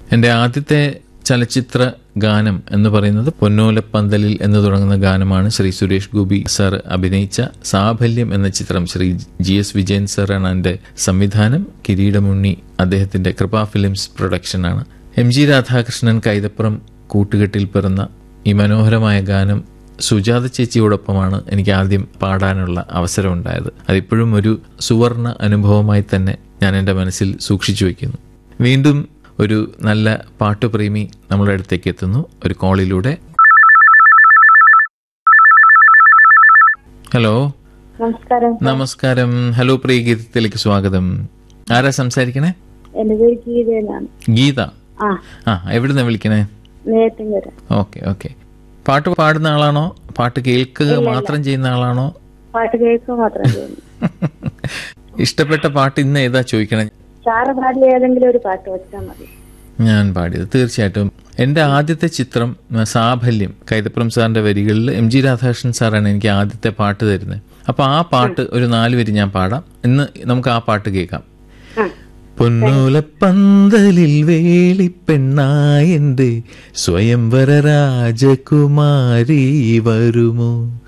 എൻ്റെ ആദ്യത്തെ ചലച്ചിത്ര ഗാനം എന്ന് പറയുന്നത് പൊന്നോലപ്പന്തലിൽ എന്ന് തുടങ്ങുന്ന ഗാനമാണ് ശ്രീ സുരേഷ് ഗോപി സാർ അഭിനയിച്ച സാഫല്യം എന്ന ചിത്രം ശ്രീ ജി എസ് വിജയൻ സാറാണ് എൻ്റെ സംവിധാനം കിരീടമുണ്ണി അദ്ദേഹത്തിന്റെ കൃപ ഫിലിംസ് പ്രൊഡക്ഷനാണ് എം ജി രാധാകൃഷ്ണൻ കൈതപ്പുറം കൂട്ടുകെട്ടിൽ പിറന്ന ഈ മനോഹരമായ ഗാനം സുജാത ചേച്ചിയോടൊപ്പമാണ് എനിക്ക് ആദ്യം പാടാനുള്ള അവസരം ഉണ്ടായത് അതിപ്പോഴും ഒരു സുവർണ അനുഭവമായി തന്നെ ഞാൻ എൻ്റെ മനസ്സിൽ സൂക്ഷിച്ചു വയ്ക്കുന്നു വീണ്ടും ഒരു നല്ല പാട്ടുപ്രേമി നമ്മുടെ അടുത്തേക്ക് എത്തുന്നു ഒരു കോളിലൂടെ ഹലോ നമസ്കാരം നമസ്കാരം ഹലോ പ്രിയ ഗീതത്തിലേക്ക് സ്വാഗതം ആരാ സംസാരിക്കണേ എന്റെ പേര് ഗീതയിലാണ് ഗീത ആ ആ എവിടുന്ന വിളിക്കണേ നേരത്തിങ്കര ഓക്കെ ഓക്കെ പാട്ട് പാടുന്ന ആളാണോ പാട്ട് കേൾക്കുക മാത്രം ചെയ്യുന്ന ആളാണോ പാട്ട് കേൾക്കുക മാത്രം ചെയ്യുന്നു ഇഷ്ടപ്പെട്ട പാട്ട് ഇന്ന് ഏതാ ചോദിക്കണേ സാറ് പാടിയ ഏതെങ്കിലും ഒരു പാട്ട് വെച്ചാൽ മതി ഞാൻ പാടിയത് തീർച്ചയായിട്ടും എൻ്റെ ആദ്യത്തെ ചിത്രം ആ, സാഫല്യം കൈതപ്പുറം സാറിന്റെ വരികളിൽ എം ജി രാധാകൃഷ്ണൻ സാറാണ് എനിക്ക് ആദ്യത്തെ പാട്ട് തരുന്നത് അപ്പൊ ആ പാട്ട് ഒരു നാല് വരി ഞാൻ പാടാം ഇന്ന് നമുക്ക് ആ പാട്ട് കേൾക്കാം ആ പൊന്നൂലപ്പന്തലിൽ വേളിപ്പെണ്ണായെന്റെ സ്വയംവര രാജകുമാരി വരുമോ